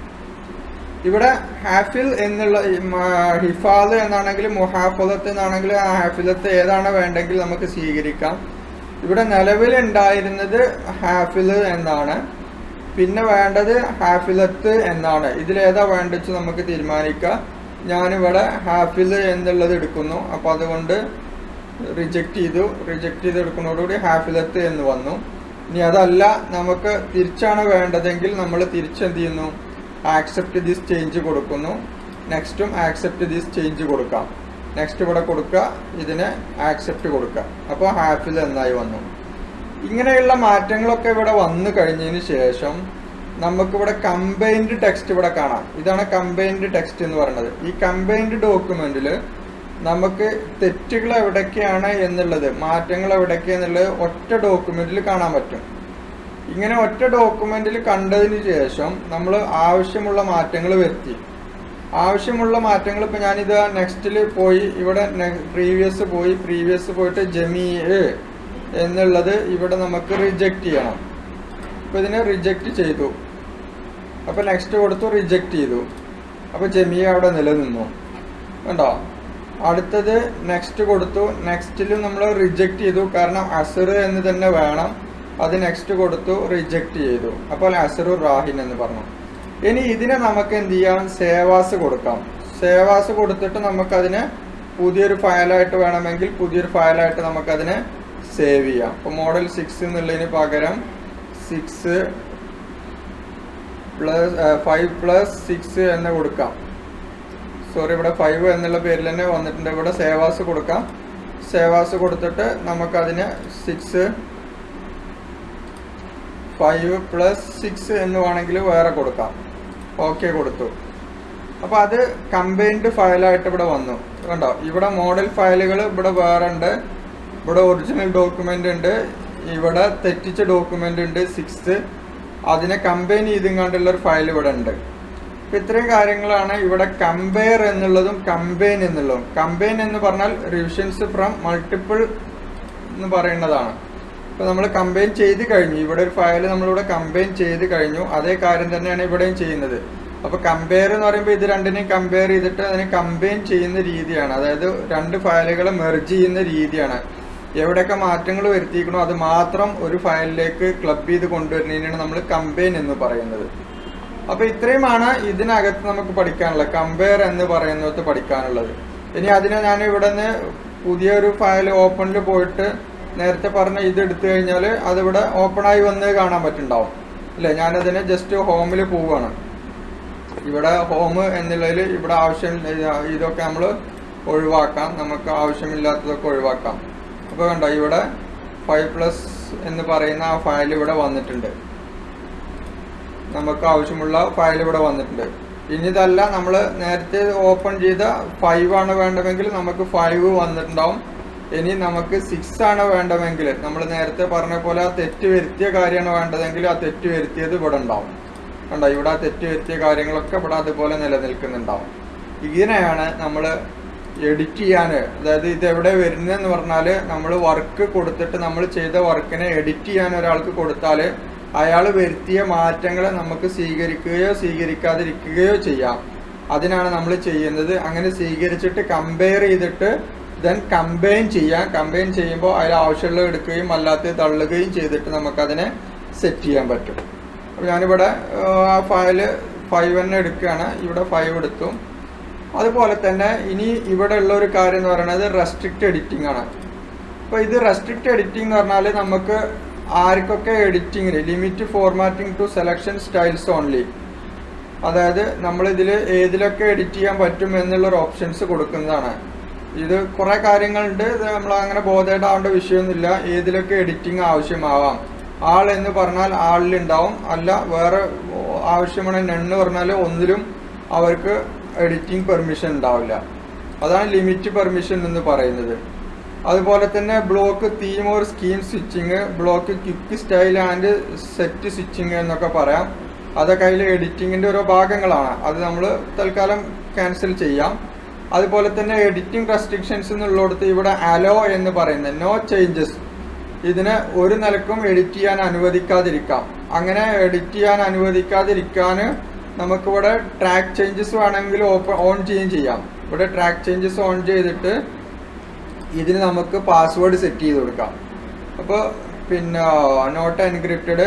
S1: ഇവിടെ ഹാഫിൽ എന്നുള്ള ഈ മ- ഹിഫാദ് എന്നാണെങ്കിൽ മുഹാഫലത്ത് എന്നാണെങ്കിൽ ആ ഹാഫിലത്ത് ഏതാണ് വേണ്ടെങ്കിൽ നമുക്ക് സ്വീകരിക്കാം ഇവിടെ നിലവിൽ ഉണ്ടായിരുന്നത് ഹാഫിൽ എന്നാണ് പിന്നെ വേണ്ടത് ഹാഫിലത്ത് എന്നാണ് ഇതിലേതാ വേണ്ടത് നമുക്ക് തീരുമാനിക്കാം ഞാനിവിടെ ഹാഫിൽ എന്നുള്ളത് എടുക്കുന്നു അപ്പോൾ അതുകൊണ്ട് റിജക്റ്റ് ചെയ്തു റിജക്റ്റ് ചെയ്ത് എടുക്കുന്നതോടുകൂടി ഹാഫിലത്ത് എന്ന് വന്നു ഇനി അതല്ല നമുക്ക് തിരിച്ചാണ് വേണ്ടതെങ്കിൽ നമ്മൾ തിരിച്ചെന്ത് ചെയ്യുന്നു ആക്സെപ്റ്റ് ദിസ് ചേഞ്ച് കൊടുക്കുന്നു നെക്സ്റ്റും ആക്സെപ്റ്റ് ദിസ് ചേഞ്ച് കൊടുക്കാം നെക്സ്റ്റ് ഇവിടെ കൊടുക്കുക ഇതിന് ആക്സെപ്റ്റ് കൊടുക്കുക അപ്പോൾ ഹാഫിൽ എന്നായി വന്നു ഇങ്ങനെയുള്ള മാറ്റങ്ങളൊക്കെ ഇവിടെ വന്നു കഴിഞ്ഞതിന് ശേഷം നമുക്കിവിടെ കമ്പൈൻഡ് ടെക്സ്റ്റ് ഇവിടെ കാണാം ഇതാണ് കമ്പൈൻഡ് ടെക്സ്റ്റ് എന്ന് പറയുന്നത് ഈ കമ്പൈൻഡ് ഡോക്യുമെന്റിൽ നമുക്ക് തെറ്റുകൾ എവിടൊക്കെയാണ് എന്നുള്ളത് മാറ്റങ്ങൾ എവിടൊക്കെ എന്നുള്ളത് ഒറ്റ ഡോക്യുമെന്റിൽ കാണാൻ പറ്റും ഇങ്ങനെ ഒറ്റ ഡോക്യുമെന്റിൽ കണ്ടതിന് ശേഷം നമ്മൾ ആവശ്യമുള്ള മാറ്റങ്ങൾ വരുത്തി ആവശ്യമുള്ള മാറ്റങ്ങൾ ഇപ്പം ഞാനിത് നെക്സ്റ്റിൽ പോയി ഇവിടെ പ്രീവിയസ് പോയി പ്രീവിയസ് പോയിട്ട് ജമീ എന്നുള്ളത് ഇവിടെ നമുക്ക് റിജക്റ്റ് ചെയ്യണം അപ്പോൾ ഇതിനെ റിജക്റ്റ് ചെയ്തു അപ്പോൾ നെക്സ്റ്റ് കൊടുത്തു റിജക്റ്റ് ചെയ്തു അപ്പോൾ ജമീ അവിടെ നിലനിന്നു കണ്ടോ അടുത്തത് നെക്സ്റ്റ് കൊടുത്തു നെക്സ്റ്റിലും നമ്മൾ റിജക്റ്റ് ചെയ്തു കാരണം അസർ എന്ന് തന്നെ വേണം അത് നെക്സ്റ്റ് കൊടുത്തു റിജക്റ്റ് ചെയ്തു അപ്പോൾ അസറു റാഹിൻ എന്ന് പറഞ്ഞു ഇനി ഇതിനെ നമുക്ക് എന്ത് ചെയ്യാം സേവാസ് കൊടുക്കാം സേവാസ് കൊടുത്തിട്ട് നമുക്കതിന് പുതിയൊരു ഫയലായിട്ട് വേണമെങ്കിൽ പുതിയൊരു ഫയലായിട്ട് നമുക്കതിനെ സേവ് ചെയ്യാം അപ്പോൾ മോഡൽ സിക്സ് എന്നുള്ളതിന് പകരം six plus five plus six എന്ന് കൊടുക്കാം സോറി ഇവിടെ ഫൈവ് എന്നുള്ള പേരിൽ തന്നെ വന്നിട്ടുണ്ട് ഇവിടെ സേവാസ് കൊടുക്കാം സേവാസ് കൊടുത്തിട്ട് നമുക്കതിന് സിക്സ് ഫൈവ് പ്ലസ് സിക്സ് എന്ന് വേണമെങ്കിൽ വേറെ കൊടുക്കാം ഓക്കെ കൊടുത്തു അപ്പോൾ അത് കമ്പൈൻഡ് ഫയലായിട്ട് ഇവിടെ വന്നു കണ്ടോ ഇവിടെ മോഡൽ ഫയലുകൾ ഇവിടെ വേറെ ഉണ്ട് ഇവിടെ ഒറിജിനൽ ഡോക്യുമെൻ്റ് ഉണ്ട് ഇവിടെ തെറ്റിച്ച ഡോക്യുമെൻ്റ് ഉണ്ട് സിക്സ് അതിനെ കമ്പൈൻ ചെയ്തും കണ്ടുള്ള ഒരു ഫയൽ ഇവിടെ ഉണ്ട് അപ്പൊ ഇത്രയും കാര്യങ്ങളാണ് ഇവിടെ കമ്പയർ എന്നുള്ളതും കമ്പൈൻ എന്നുള്ളതും കമ്പൈൻ എന്ന് പറഞ്ഞാൽ റിവിഷൻസ് ഫ്രം മൾട്ടിപ്പിൾ എന്ന് പറയുന്നതാണ് ഇപ്പൊ നമ്മൾ കമ്പൈൻ ചെയ്ത് കഴിഞ്ഞു ഇവിടെ ഒരു ഫയൽ നമ്മളിവിടെ കമ്പൈൻ ചെയ്ത് കഴിഞ്ഞു അതേ കാര്യം തന്നെയാണ് ഇവിടെയും ചെയ്യുന്നത് അപ്പൊ കമ്പയർ എന്ന് പറയുമ്പോൾ ഇത് രണ്ടിനെയും കമ്പയർ ചെയ്തിട്ട് അതിനെ കമ്പൈൻ ചെയ്യുന്ന രീതിയാണ് അതായത് രണ്ട് ഫയലുകൾ മെർജ് ചെയ്യുന്ന രീതിയാണ് എവിടെയൊക്കെ മാറ്റങ്ങൾ വരുത്തിക്കണോ അത് മാത്രം ഒരു ഫയലിലേക്ക് ക്ലബ് ചെയ്ത് കൊണ്ടുവരുന്നതിനാണ് നമ്മൾ കമ്പൈൻ എന്ന് പറയുന്നത് അപ്പൊ ഇത്രയുമാണ് ഇതിനകത്ത് നമുക്ക് പഠിക്കാനുള്ളത് കമ്പയർ എന്ന് പറയുന്നത് പഠിക്കാനുള്ളത് ഇനി അതിനെ ഞാൻ ഇവിടെ നിന്ന് പുതിയൊരു ഫയൽ ഓപ്പണിൽ പോയിട്ട് നേരത്തെ പറഞ്ഞ ഇത് എടുത്തു കഴിഞ്ഞാൽ അതിവിടെ ഓപ്പണായി വന്ന് കാണാൻ പറ്റുണ്ടാവും അല്ലേ ഞാനതിന് ജസ്റ്റ് ഹോമിൽ പോവുകയാണ് ഇവിടെ ഹോം എന്നുള്ളതിൽ ഇവിടെ ആവശ്യം ഇതൊക്കെ നമ്മൾ ഒഴിവാക്കാം നമുക്ക് ആവശ്യമില്ലാത്തതൊക്കെ ഒഴിവാക്കാം അപ്പോൾ കണ്ടോ ഇവിടെ ഫൈവ് പ്ലസ് എന്ന് പറയുന്ന ആ ഫയൽ ഇവിടെ വന്നിട്ടുണ്ട് നമുക്ക് ആവശ്യമുള്ള ഫയൽ ഇവിടെ വന്നിട്ടുണ്ട് ഇനി ഇതല്ല നമ്മൾ നേരത്തെ ഓപ്പൺ ചെയ്ത ഫൈവ് ആണ് വേണ്ടതെങ്കിൽ നമുക്ക് ഫൈവ് വന്നിട്ടുണ്ടാവും ഇനി നമുക്ക് സിക്സ് ആണ് വേണ്ടതെങ്കിൽ നമ്മൾ നേരത്തെ പറഞ്ഞ പോലെ ആ തെറ്റ് വരുത്തിയ കാര്യമാണ് വേണ്ടതെങ്കിൽ ആ തെറ്റ് വരുത്തിയത് ഇവിടെ ഉണ്ടാവും കണ്ടോ ഇവിടെ ആ തെറ്റ് വരുത്തിയ കാര്യങ്ങളൊക്കെ ഇവിടെ അതുപോലെ നിലനിൽക്കുന്നുണ്ടാവും ഇതിനെയാണ് നമ്മൾ എഡിറ്റ് ചെയ്യാൻ അതായത് ഇത് എവിടെ വരുന്നതെന്ന് പറഞ്ഞാൽ നമ്മൾ വർക്ക് കൊടുത്തിട്ട് നമ്മൾ ചെയ്ത വർക്കിനെ എഡിറ്റ് ചെയ്യാൻ ഒരാൾക്ക് കൊടുത്താൽ അയാൾ വരുത്തിയ മാറ്റങ്ങളെ നമുക്ക് സ്വീകരിക്കുകയോ സ്വീകരിക്കാതിരിക്കുകയോ ചെയ്യാം അതിനാണ് നമ്മൾ ചെയ്യുന്നത് അങ്ങനെ സ്വീകരിച്ചിട്ട് കമ്പയർ ചെയ്തിട്ട് ദെൻ കമ്പൈൻ ചെയ്യാം കമ്പൈൻ ചെയ്യുമ്പോൾ അതിൽ ആവശ്യമുള്ളത് എടുക്കുകയും അല്ലാത്തത് തള്ളുകയും ചെയ്തിട്ട് നമുക്കതിനെ സെറ്റ് ചെയ്യാൻ പറ്റും അപ്പോൾ ഞാനിവിടെ ആ ഫയൽ ഫൈവ് തന്നെ എടുക്കുകയാണ് ഇവിടെ ഫൈവ് എടുത്തു അതുപോലെ തന്നെ ഇനി ഇവിടെ ഉള്ള ഒരു കാര്യം എന്ന് പറയുന്നത് റെസ്ട്രിക്റ്റ് എഡിറ്റിംഗ് ആണ് അപ്പോൾ ഇത് റെസ്ട്രിക്റ്റ് എഡിറ്റിംഗ് എന്ന് പറഞ്ഞാൽ നമുക്ക് ആർക്കൊക്കെ എഡിറ്റിങ്ങിന് limit formatting to selection styles only അതായത് നമ്മൾ ഇതിൽ ഏതിലൊക്കെ എഡിറ്റ് ചെയ്യാൻ പറ്റും എന്നുള്ളൊരു ഓപ്ഷൻസ് കൊടുക്കുന്നതാണ് ഇത് കുറേ കാര്യങ്ങളുണ്ട് ഇത് നമ്മൾ അങ്ങനെ ബോധേടാവേണ്ട വിഷയമൊന്നുമില്ല ഏതിലൊക്കെ എഡിറ്റിംഗ് ആവശ്യമാവാം ആൾ എന്ന് പറഞ്ഞാൽ ആളിലുണ്ടാവും അല്ല വേറെ ആവശ്യമാണ് നെണ്ണ് പറഞ്ഞാൽ ഒന്നിലും അവർക്ക് എഡിറ്റിംഗ് പെർമിഷൻ ഉണ്ടാവില്ല അതാണ് ലിമിറ്റ് പെർമിഷൻ എന്ന് പറയുന്നത് അതുപോലെ തന്നെ block theme or scheme switching block quick style and set switching എന്നൊക്കെ പറയാം അതൊക്കെ അതിൽ എഡിറ്റിങ്ങിൻ്റെ ഓരോ ഭാഗങ്ങളാണ് അത് നമ്മൾ തൽക്കാലം ക്യാൻസൽ ചെയ്യാം അതുപോലെ തന്നെ എഡിറ്റിംഗ് റെസ്ട്രിക്ഷൻസ് എന്നുള്ളിടത്ത് ഇവിടെ അലോ എന്ന് പറയുന്നത് നോ ചേഞ്ചസ് ഇതിനെ ഒരു നിലക്കും എഡിറ്റ് ചെയ്യാൻ അനുവദിക്കാതിരിക്കാം അങ്ങനെ എഡിറ്റ് ചെയ്യാൻ അനുവദിക്കാതിരിക്കാൻ നമുക്കിവിടെ ട്രാക്ക് ചേഞ്ചസ് വേണമെങ്കിൽ ഓപ്പൺ ഓൺ ചെയ്യുകയും ചെയ്യാം ഇവിടെ ട്രാക്ക് ചേഞ്ചസ് ഓൺ ചെയ്തിട്ട് ഇതിന് നമുക്ക് പാസ്വേഡ് സെറ്റ് ചെയ്ത് കൊടുക്കാം അപ്പോൾ പിന്നെ നോട്ട് എൻക്രിപ്റ്റഡ്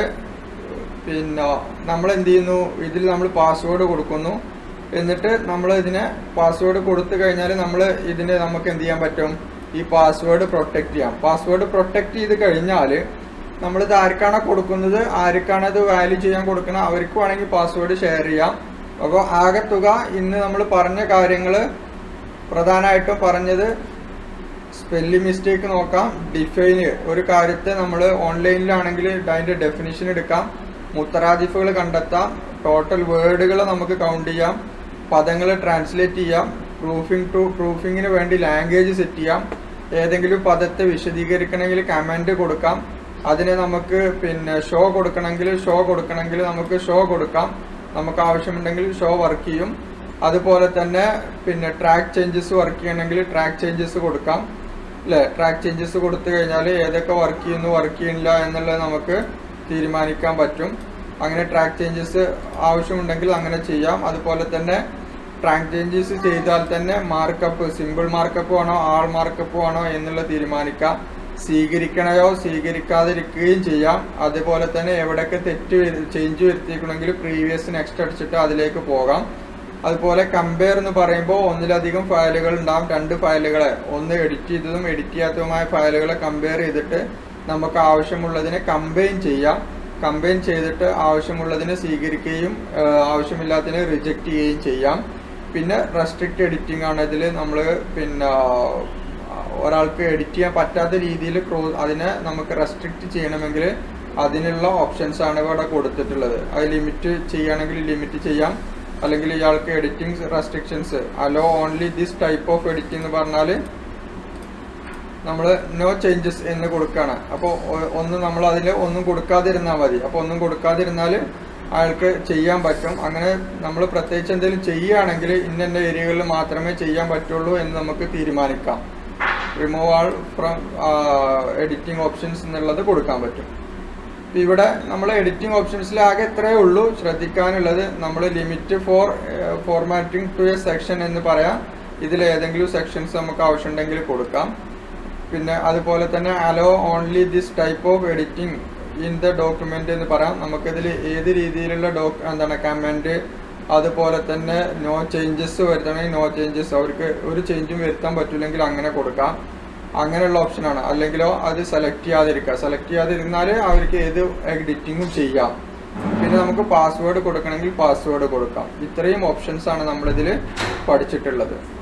S1: പിന്നെ നമ്മൾ എന്ത് ചെയ്യുന്നു ഇതിൽ നമ്മൾ പാസ്വേഡ് കൊടുക്കുന്നു എന്നിട്ട് നമ്മൾ ഇതിനെ പാസ്വേഡ് കൊടുത്തു കഴിഞ്ഞാൽ നമ്മൾ ഇതിന് നമുക്ക് എന്ത് ചെയ്യാൻ പറ്റും ഈ പാസ്വേഡ് പ്രൊട്ടക്റ്റ് ചെയ്യാം പാസ്വേഡ് പ്രൊട്ടക്റ്റ് ചെയ്ത് കഴിഞ്ഞാൽ നമ്മളിത് ആർക്കാണോ കൊടുക്കുന്നത് ആർക്കാണ് ഇത് വാല്യൂ ചെയ്യാൻ കൊടുക്കുന്നത് അവർക്ക് വേണമെങ്കിൽ പാസ്വേഡ് ഷെയർ ചെയ്യാം അപ്പോൾ ആകെ തുക ഇന്ന് നമ്മൾ പറഞ്ഞ കാര്യങ്ങൾ പ്രധാനമായിട്ടും പറഞ്ഞത് സ്പെല്ലിംഗ് മിസ്റ്റേക്ക് നോക്കാം ഡിഫൈന് ഒരു കാര്യത്തെ നമ്മൾ ഓൺലൈനിലാണെങ്കിൽ അതിൻ്റെ ഡെഫിനിഷൻ എടുക്കാം മുത്തറാദിഫുകൾ കണ്ടെത്താം ടോട്ടൽ വേർഡുകൾ നമുക്ക് കൗണ്ട് ചെയ്യാം പദങ്ങൾ ട്രാൻസ്ലേറ്റ് ചെയ്യാം പ്രൂഫിംഗ് ടു പ്രൂഫിങ്ങിന് വേണ്ടി ലാംഗ്വേജ് സെറ്റ് ചെയ്യാം ഏതെങ്കിലും പദത്തെ വിശദീകരിക്കണമെങ്കിൽ കമൻറ്റ് കൊടുക്കാം അതിന് നമുക്ക് പിന്നെ ഷോ കൊടുക്കണമെങ്കിൽ ഷോ കൊടുക്കണമെങ്കിൽ നമുക്ക് ഷോ കൊടുക്കാം നമുക്ക് ആവശ്യമുണ്ടെങ്കിൽ ഷോ വർക്ക് ചെയ്യും അതുപോലെ തന്നെ പിന്നെ ട്രാക്ക് ചേഞ്ചസ് വർക്ക് ചെയ്യണമെങ്കിൽ ട്രാക്ക് ചേഞ്ചസ് കൊടുക്കാം അല്ലേ ട്രാക്ക് ചേഞ്ചസ് കൊടുത്തു കഴിഞ്ഞാൽ ഏതൊക്കെ വർക്ക് ചെയ്യുന്നു വർക്ക് ചെയ്യുന്നില്ല എന്നുള്ളത് നമുക്ക് തീരുമാനിക്കാൻ പറ്റും അങ്ങനെ ട്രാക്ക് ചേഞ്ചസ് ആവശ്യമുണ്ടെങ്കിൽ അങ്ങനെ ചെയ്യാം അതുപോലെ തന്നെ ട്രാക്ക് ചേഞ്ചസ് ചെയ്താൽ തന്നെ മാർക്കപ്പ് സിമ്പിൾ മാർക്കപ്പ് ആണോ ആൾ മാർക്കപ്പ് ആണോ എന്നുള്ളത് തീരുമാനിക്കാം സ്വീകരിക്കണയോ സ്വീകരിക്കാതിരിക്കുകയും ചെയ്യാം അതുപോലെ തന്നെ എവിടെയൊക്കെ തെറ്റ് ചേഞ്ച് വരുത്തിക്കണമെങ്കിൽ പ്രീവിയസ് നെക്സ്റ്റ് അടിച്ചിട്ട് അതിലേക്ക് പോകാം അതുപോലെ കമ്പയർ എന്ന് പറയുമ്പോൾ ഒന്നിലധികം ഫയലുകൾ ഉണ്ടാവും രണ്ട് ഫയലുകളെ ഒന്ന് എഡിറ്റ് ചെയ്തതും എഡിറ്റ് ചെയ്യാത്തതുമായ ഫയലുകളെ കമ്പയർ ചെയ്തിട്ട് നമുക്ക് ആവശ്യമുള്ളതിനെ കമ്പൈൻ ചെയ്യാം കമ്പൈൻ ചെയ്തിട്ട് ആവശ്യമുള്ളതിനെ സ്വീകരിക്കുകയും ആവശ്യമില്ലാത്തതിനെ റിജക്റ്റ് ചെയ്യുകയും ചെയ്യാം പിന്നെ റെസ്ട്രിക്റ്റ് എഡിറ്റിംഗ് ആണ് ഇതിൽ നമ്മൾ പിന്നെ ഒരാൾക്ക് എഡിറ്റ് ചെയ്യാൻ പറ്റാത്ത രീതിയിൽ ക്രോ അതിനെ നമുക്ക് റെസ്ട്രിക്റ്റ് ചെയ്യണമെങ്കിൽ അതിനുള്ള ഓപ്ഷൻസ് ആണ് ഇവിടെ കൊടുത്തിട്ടുള്ളത് അത് ലിമിറ്റ് ചെയ്യുകയാണെങ്കിൽ ലിമിറ്റ് ചെയ്യാം അല്ലെങ്കിൽ ഇയാൾക്ക് editing restrictions allow only this type of editing എന്ന് പറഞ്ഞാൽ നമ്മൾ നോ ചേഞ്ചസ് എന്ന് കൊടുക്കുകയാണ് അപ്പോൾ ഒന്ന് നമ്മൾ അതിൽ ഒന്നും കൊടുക്കാതിരുന്നാൽ മതി അപ്പോൾ ഒന്നും കൊടുക്കാതിരുന്നാൽ അയാൾക്ക് ചെയ്യാൻ പറ്റും അങ്ങനെ നമ്മൾ പ്രത്യേകിച്ച് എന്തെങ്കിലും ചെയ്യുകയാണെങ്കിൽ ഇന്ന ഇന്ന ഏരിയകളിൽ മാത്രമേ ചെയ്യാൻ പറ്റുള്ളൂ എന്ന് നമുക്ക് തീരുമാനിക്കാം remove all from editing options എന്നുള്ളത് കൊടുക്കാൻ പറ്റും ഇവിടെ നമ്മൾ എഡിറ്റിംഗ് ഓപ്ഷൻസിൽ ആകെ ഇത്രയേ ഉള്ളൂ ശ്രദ്ധിക്കാനുള്ളത് നമ്മൾ limit for formatting to a section എന്ന് പറയാം ഇതിൽ ഏതെങ്കിലും സെക്ഷൻസ് നമുക്ക് ആവശ്യമുണ്ടെങ്കിൽ കൊടുക്കാം പിന്നെ അതുപോലെ തന്നെ allow only this type of editing in the document എന്ന് പറയാം നമുക്കിതിൽ ഏത് രീതിയിലുള്ള ഡോക് എന്താണ് കമൻറ്റ് അതുപോലെ തന്നെ നോ ചേഞ്ചസ് വരുത്തണമെങ്കിൽ നോ ചേഞ്ചസ് അവർക്ക് ഒരു ചേഞ്ചും വരുത്താൻ പറ്റില്ലെങ്കിൽ അങ്ങനെ കൊടുക്കാം അങ്ങനെയുള്ള ഓപ്ഷനാണ് അല്ലെങ്കിലോ അത് സെലക്ട് ചെയ്യാതിരിക്കുക സെലക്ട് ചെയ്യാതിരുന്നാൽ അവർക്ക് ഏത് എഡിറ്റിങ്ങും ചെയ്യാം പിന്നെ നമുക്ക് പാസ്വേഡ് കൊടുക്കണമെങ്കിൽ പാസ്വേഡ് കൊടുക്കാം ഇത്രയും ഓപ്ഷൻസ് ആണ് നമ്മളിതിൽ പഠിച്ചിട്ടുള്ളത്